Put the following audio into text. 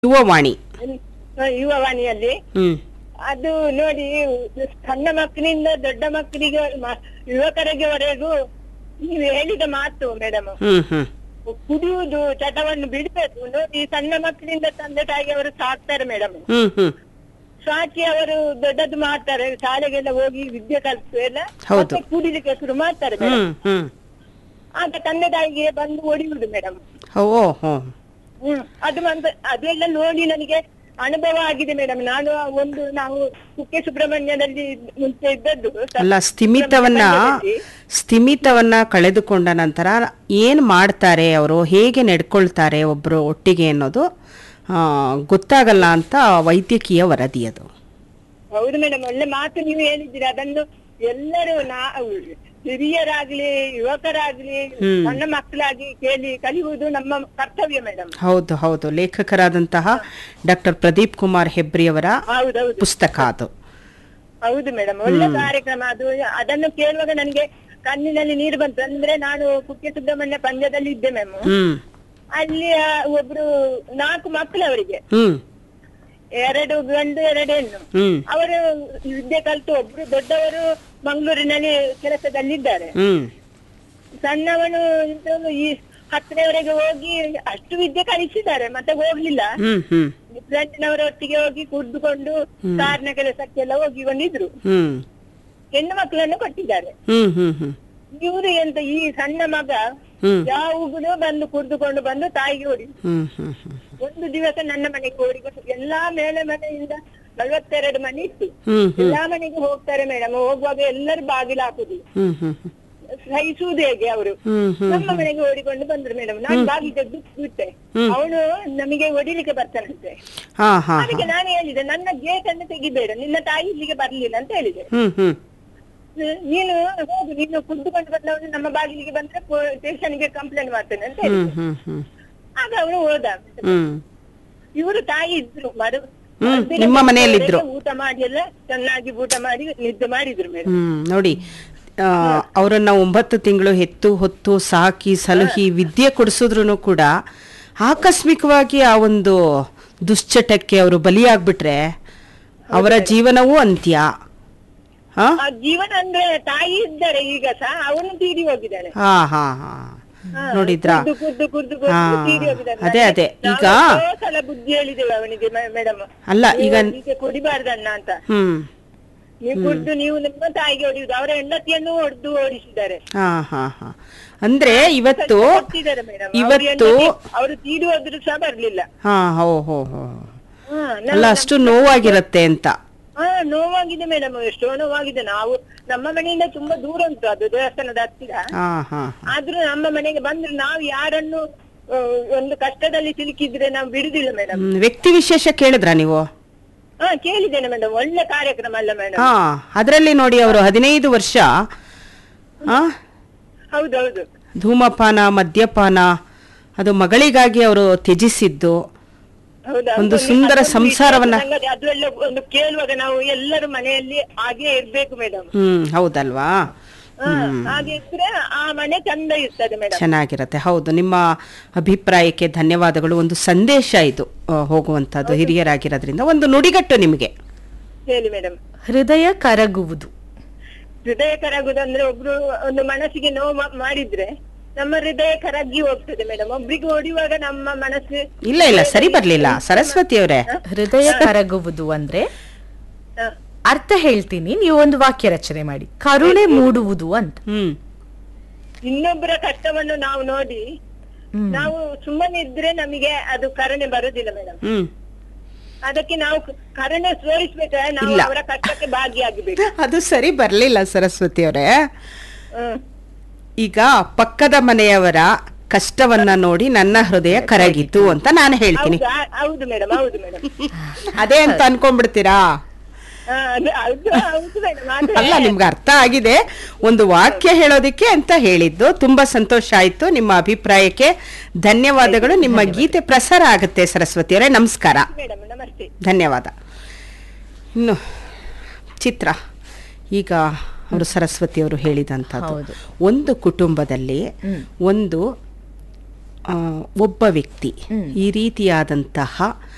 ಯುವವಾಣಿ ಯುವವಾಣಿಯಲ್ಲಿ ಹ್ಮ್ ಅದು ನೋಡಿ ಸಣ್ಣ ಮಕ್ಕಳಿಂದ ದೊಡ್ಡ ಮಕ್ಕಳಿಗೆ ಮ- ಯುವಕರಿಗೆವರೆಗೂ ನೀವು ಹೇಳಿದ ಮಾತು ಮೇಡಮ್ ಹ್ಮ್ ಹ್ಮ್ ಕುಡಿಯುವುದು ಚಟವನ್ನು ಬಿಡಬೇಕು ನೋಡಿ ಸಣ್ಣ ಮಕ್ಕಳಿಂದ ತಂದೆ ತಾಯಿಗೆ ಅವರು ಸಾಕ್ತಾರೆ ಮೇಡಮ್ ಹ್ಮ್ ಹ್ಮ್ ಸಾಕಿ ಅವರು ದೊಡ್ಡದು ಮಾಡ್ತಾರೆ ಶಾಲೆಗೆಲ್ಲ ಹೋಗಿ ವಿದ್ಯೆ ಕಲಿತು ಎಲ್ಲ ಹೌದು. ಮತ್ತೆ ಕುಡಿಲಿಕ್ಕೆ ಶುರು ಮಾಡ್ತಾರೆ ಮೇಡಮ್ ಹ್ಮ್ ಹ್ಮ್ ಆಗ ತಂದೆ ತಾಯಿಗೆ ಬಂದು ಹೊಡಿಯುವುದು ಮೇಡಮ್ ಓ ಹೋ ಹ್ಮ್ ಅದು ಒಂದು ಅದೆಲ್ಲ ನೋಡಿ ನನಗೆ ಅನುಭವ ಆಗಿದೆ ಮೇಡಮ್ ನಾನು ಒಂದು ನಾವು ಕುಕ್ಕೆ ಸುಬ್ರಹ್ಮಣ್ಯದಲ್ಲಿ ಇದ್- ಮುಂಚೆ ಇದ್ದದ್ದು ಅಲ್ಲ ಸ್ಥಿಮಿತವನ್ನ ಸುಬ್ರಹ್ಮಣ್ಯದಲ್ಲಿ. ಸ್ಥಿಮಿತವನ್ನ ಕಳೆದುಕೊಂಡ ನಂತರ ಏನ್ ಮಾಡ್ತಾರೆ ಅವರು ಹೇಗೆ ನಡ್ಕೊಳ್ತಾರೆ ಒಬ್ರು ಒಟ್ಟಿಗೆ ಅನ್ನೋದು ಆ, ಗೊತ್ತಾಗಲ್ಲ ಅಂತ ವೈದ್ಯಕೀಯ ವರದಿ ಅದು ಹೌದು ಮೇಡಮ್ ಒಳ್ಳೆ ಮಾತು ನೀವು ಹೇಳಿದ್ದೀರಿ ಅದನ್ನು ಎಲ್ಲರೂ ನಾ ಹಿರಿಯರಾಗ್ಲಿ ಯುವಕರಾಗ್ಲಿ ಹ್ಮ್. ಸಣ್ಣ ಮಕ್ಕಳಾಗಿ ಕೇಳಿ ಕಲಿಯುವುದು ನಮ್ಮ ಕರ್ತವ್ಯ ಮೇಡಮ್ ಹೌದು ಹೌದು ಲೇಖಕರಾದಂತಹ ಡಾಕ್ಟರ್ ಪ್ರದೀಪ್ ಕುಮಾರ್ ಹೆಬ್ರಿಯವರ ಹೌದೌದು ಪುಸ್ತಕ ಅದು ಹೌದು ಮೇಡಮ್ ಒಳ್ಳೆ ಕಾರ್ಯಕ್ರಮ ಅದು ಅದನ್ನು ಕೇಳುವಾಗ ನನಗೆ ಕಣ್ಣಿನಲ್ಲಿ ನೀರು ಬಂತು ಅಂದ್ರೆ ನಾನು ಕುಕ್ಕೆ ಸುಬ್ರಹ್ಮಣ್ಯ ಪಂದ್ಯದಲ್ಲಿ ಇದ್ದೆ ಮ್ಯಾಮ್ ಹ್ಮ್ ಅಲ್ಲಿ ಆ, ಒಬ್ರು ನಾಲ್ಕು ಮಕ್ಕಳು ಅವರಿಗೆ ಹ್ಮ್ ಎರಡು ಗಂಡು ಎರಡು ಹೆಣ್ಣು ಹ್ಮ್ ಅವರು ವಿದ್ಯೆ ಕಲಿತು ಒಬ್ರು ದೊಡ್ಡವರು ಮಂಗಳೂರಿನಲ್ಲಿ ಕೆಲಸದಲ್ಲಿದ್ದಾರೆ ಹ್ಮ್ ಸಣ್ಣವನು ಇದ್ದವನು ಈ ಹತ್ತನೇವರೆಗೆ ಹೋಗಿ ಅಷ್ಟು ವಿದ್ಯೆ ಕಲಿಸಿದ್ದಾರೆ ಮತ್ತೆ ಹೋಗ್ಲಿಲ್ಲ ಹ್ಮ್ ಹ್ಮ್ ಫ್ರೆಂಡ್ನವರೊಟ್ಟಿಗೆ ಹೋಗಿ ಕುರ್ದುಕೊಂಡು ಕಾರ್ನ ಕೆಲಸಕ್ಕೆಲ್ಲ ಹೋಗಿ ಬಂದಿದ್ರು ಹ್ಮ್ ಹೆಣ್ಣು ಮಕ್ಕಳನ್ನು ಕೊಟ್ಟಿದ್ದಾರೆ ಹ್ಮ್ ಹ್ಮ್ ಹ್ಮ್ ಇವರು ಎಂತ ಈ ಸಣ್ಣ ಮಗ ಹ್ಮ್ ಯಾವಾಗಲೂ ಬಂದು ಕುರ್ದುಕೊಂಡು ಬಂದು ತಾಯಿಗೆ ಹೊಡಿ ಹ್ಮ್ ಹ್ಮ್ ಹ್ಮ್ ಒಂದು ದಿವಸ ನನ್ನ ಮನೆಗೆ ಹೋಗಿ ಎಲ್ಲಾ ಮೇಲೆ ಮನೆಯಿಂದ ನಲವತ್ತೆರಡು ಮನೆ ಇತ್ತು ಹ್ಮ್ ಹ್ಮ್ ಎಲ್ಲಾ ಮನೆಗೆ ಹೋಗ್ತಾರೆ ಮೇಡಮ್ ಹೋಗುವಾಗ ಎಲ್ಲರೂ ಬಾಗಿಲು ಹಾಕುದು ಹ್ಮ್ ಹ್ಮ್ ಸಹಿಸುವುದು ಹೇಗೆ ಅವರು ಹ್ಮ್ ಹ್ಮ್ ನಮ್ಮ ಮನೆಗೆ ಓಡಿಕೊಂಡು ಬಂದ್ರು ಮೇಡಮ್ ನಾನು ಬಾಗಿಲು ತೆಗೆದು ಬಿಟ್ಟೆ ಅವನು ನಮಗೆ ಹೊಡಿಲಿಕ್ಕೆ ಬರ್ತಾನಂತೆ ಹಾ ಹಾ ಅದಕ್ಕೆ ನಾನು ಹೇಳಿದೆ ನನ್ನ ಗೇಟ್ ಅನ್ನು ತೆಗಿಬೇಡ ನಿನ್ನ ತಾಯಿ ಇಲ್ಲಿಗೆ ಬರ್ಲಿಲ್ಲ ಅಂತ ಹೇಳಿದೆ ಹ್ಮ್ ಹ್ಮ್ ಹ್ಮ್, ನೀನು ಹೋಗು ನೀನು ಕುಡ್ದುಕೊಂಡು ಬಂದವನು ನಮ್ಮ ಬಾಗಿಲಿಗೆ ಬಂದ್ರೆ ಸ್ಟೇಷನ್ಗೆ ಕಂಪ್ಲೇಂಟ್ ಮಾಡ್ತೇನೆ ಅಂತ ಹ್ಮ್ ಹೇಳಿದೆ ಹ್ಮ್ ಹ್ಮ್ ಆಗ ಅವನು ಹೋದ ಹ್ಮ್ ಇವರು ತಾಯಿ ಇದ್ರು ಮರು ಹ್ಮ್, ಮರುದಿನ ನಿಮ್ಮ ಮನೆಯಲ್ಲಿದ್ರು. ಊಟ ಮಾಡಿ ಎಲ್ಲ ಚೆನ್ನಾಗಿ ಊಟ ಮಾಡಿ ನಿದ್ದೆ ಮಾಡಿದ್ರು ಮೇಡಮ್ ಹ್ಮ್ ನೋಡಿ ಆ, ಅವರನ್ನ ಒಂಬತ್ತು ತಿಂಗಳು ಹೆತ್ತು ಹೊತ್ತು ಸಾಕಿ ಸಲಹಿ ವಿದ್ಯೆ ಕೊಡಿಸಿದ್ರು ಕೂಡ ಆಕಸ್ಮಿಕವಾಗಿ ಆ ಒಂದು ದುಶ್ಚಟಕ್ಕೆ ಅವರು ಬಲಿಯಾಗ್ಬಿಟ್ರೆ ಅವರ ಜೀವನವೂ ಅಂತ್ಯ ಹಾ ಆ ಜೀವನ ಅಂದ್ರೆ ತಾಯಿ ಇದ್ದಾರೆ ಈಗ ಸಹ ಅವನು ತೀರಿ ಹೋಗಿದ್ದಾನೆ ಹಾ ಹಾ ಹಾ ಹಾ, ನೋಡಿದ್ರಾ ಕುಡ್ದು ಕುಡ್ದು ಕುಡ್ದು ಕುಡ್ದು ಹಾ, ತೀರಿ ಹೋಗಿದ್ದಾನೆ ಅದೇ, ಅದೇ. ನಾವು ಈಗ- ಎಷ್ಟೋ ಸಲ ಬುದ್ಧಿ ಹೇಳಿದ್ದೇವೆ ಅವನಿಗೆ ಮೇಡಮ್ ಅಲ್ಲ ಈಗ ಹೀಗೆ ಕುಡಿಬಾರ್ದಣ್ಣ ಅಂತ ಹ್ಮ್ ನೀವು ಕುಡ್ದು ನೀವು ನಿಮ್ಮ ತಾಯಿಗೆ ಹೊಡೆಯುವುದು ಅವರ ಹೆಂಡತಿಯನ್ನು ಹೊಡೆದು ಓಡಿಸಿದ್ದಾರೆ ಹಾ ಹಾ ಹಾ ಅಂದ್ರೆ ಇವತ್ತು ಕೊಟ್ಟಿದ್ದಾರೆ ಮೇಡಮ್ ಇವತ್ತು ಅವರು ತೀರಿ ಹೋದ್ರು ಸಹ ಬರ್ಲಿಲ್ಲ ಹಾ ಹೋ ಹೋ ಹೋ ಹಾ, ಅಲ್ಲ ಅಷ್ಟು ನೋವಾಗಿರತ್ತೆ ಅಂತ ಹಾ ನೋವಾಗಿದೆ ಮೇಡಮ್ ಎಷ್ಟೋ ನೋವಾಗಿದೆ ನಾವು ನಮ್ಮ ಮನೆಯಿಂದ ತುಂಬಾ ದೂರ ಉಂಟು ಅದು ದೇವಸ್ಥಾನದ ಹತ್ತಿರ ಹಾ ಹಾ ಆದ್ರೂ ನಮ್ಮ ಮನೆಗೆ ಬಂದ್ರೆ ನಾವು ಯಾರನ್ನು ಆ, ಒಂದು ಕಷ್ಟದಲ್ಲಿ ಸಿಲುಕಿದ್ರೆ ನಾವು ಬಿಡುದಿಲ್ಲ ಮೇಡಮ್ ಹ್ಮ್, ವ್ಯಕ್ತಿ ವಿಶೇಷ ಕೇಳಿದ್ರಾ ನೀವು ಹಾ ಕೇಳಿದ್ದೇನೆ ಮೇಡಮ್ ಒಳ್ಳೆ ಕಾರ್ಯಕ್ರಮ ಅಲ್ಲ ಮೇಡಮ್ ಹಾ ಅದರಲ್ಲಿ ನೋಡಿ ಅವರು ಹದಿನೈದು ವರ್ಷ ಆ ಹೌದೌದು ಧೂಮಪಾನ ಮದ್ಯಪಾನ ಅದು ಮಗಳಿಗಾಗಿ ಅವರು ತ್ಯಜಿಸಿದ್ದು ಹೌದಾ ಒಂದು ಸುಂದರ ಸಂಸಾರವನ್ನ ಅದ್ರಲ್ಲ ಒಂದು ಕೇಳುವಾಗ ನಾವು ಎಲ್ಲರೂ ಮನೆಯಲ್ಲಿ ಹಾಗೆ ಇರ್ಬೇಕು ಮೇಡಮ್ ಹ್ಮ್ ಹೌದಲ್ವಾ ಹಾಗೆ ಇದ್ರೆ ಆ ಮನೆ ಚಂದ ಇರ್ತದೆ ಮೇಡಮ್ ಚೆನ್ನಾಗಿರತ್ತೆ ಹೌದು ನಿಮ್ಮ ಅಭಿಪ್ರಾಯಕ್ಕೆ ಧನ್ಯವಾದಗಳು ಒಂದು ಸಂದೇಶ ಇದು ಆ, ಹೋಗುವಂತದ್ದು ಹಿರಿಯರಾಗಿರೋದ್ರಿಂದ ಒಂದು ನುಡಿಗಟ್ಟು ನಿಮಗೆ ಹೇಳಿ ಮೇಡಮ್ ಹೃದಯ ಕರಗುವುದು ಹೃದಯ ಕರಗುದಂದ್ರೆ ಒಬ್ರು ಒಂದು ಮನಸ್ಸಿಗೆ ನೋವು ಮಾ- ಮಾಡಿದ್ರೆ ನಮ್ಮ ಹೃದಯ ಕರಗಿ ಹೋಗ್ತದೆ ಮೇಡಮ್ ಒಬ್ರಿಗೆ ಹೊಡಿಯುವಾಗ ನಮ್ಮ ಮನಸ್ಸು ಇಲ್ಲ ಇಲ್ಲ ಸರಿ ಬರ್ಲಿಲ್ಲ ಸರಸ್ವತಿ ಅವರೇ ಹೃದಯ ಕರಗುವುದು ಅಂದ್ರೆ ಹ, ಅರ್ಥ ಹೇಳ್ತೀನಿ ನೀವು ಒಂದು ವಾಕ್ಯ ರಚನೆ ಮಾಡಿ ಕರುಣೆ ಮೂಡುವುದು ಅಂತ ಹ್ಮ್ ಇನ್ನೊಬ್ಬರ ಕಷ್ಟವನ್ನು ನಾವು ನೋಡಿ ಹ್ಮ್. ನಾವು ಸುಮ್ಮನೆ ಇದ್ರೆ ನಮಗೆ ಅದು ಕರುಣೆ ಬರುದಿಲ್ಲ ಮೇಡಮ್ ಹ್ಮ್ ಅದಕ್ಕೆ ನಾವು ಕ- ಕರುಣೆ ತೋರಿಸ್ಬೇಕಾದ್ರೆ ನಾವು ಇಲ್ಲ. ಅವರ ಕಷ್ಟಕ್ಕೆ ಭಾಗಿಯಾಗಬೇಕು ಅದು ಸರಿ ಬರ್ಲಿಲ್ಲ ಸರಸ್ವತಿ ಅವರೇ ಹ್ಮ್ ಈಗ ಪಕ್ಕದ ಮನೆಯವರ ಕಷ್ಟವನ್ನ ನೋಡಿ ನನ್ನ ಹೃದಯ ಕರಗಿತು ಅಂತ ನಾನು ಹೇಳ್ತೀನಿ ಹೌದು ಆ- ಹೌದು ಮೇಡಮ್ ಹೌದು ಮೇಡಮ್ ಅದೇ ಅಂತ ಅನ್ಕೊಂಡ್ಬಿಡ್ತೀರಾ ಹೌದು ಹೌದು ಮೇಡಮ್ ಅಲ್ಲ ನಿಮ್ಗೆ ಅರ್ಥ ಆಗಿದೆ ಒಂದು ವಾಕ್ಯ ಹೇಳೋದಿಕ್ಕೆ ಅಂತ ಹೇಳಿದ್ದು ತುಂಬಾ ಸಂತೋಷ ಆಯ್ತು ನಿಮ್ಮ ಅಭಿಪ್ರಾಯಕ್ಕೆ ಧನ್ಯವಾದಗಳು ನಿಮ್ಮ ಗೀತೆ ಪ್ರಸಾರ ಆಗುತ್ತೆ ಸರಸ್ವತಿ ಅವರೇ ನಮಸ್ಕಾರ ಮೇಡಮ್ ನಮಸ್ತೆ ಧನ್ಯವಾದ ಇನ್ನು ಚಿತ್ರ ಈಗ ಅವರು ಸರಸ್ವತಿ ಅವರು ಹೇಳಿದಂಥದ್ದು ಹೌದು. ಒಂದು ಕುಟುಂಬದಲ್ಲಿ ಹ್ಮ್. ಒಂದು ಆ, ಒಬ್ಬ ವ್ಯಕ್ತಿ ಹ್ಮ್. ಈ ರೀತಿಯಾದಂತಹ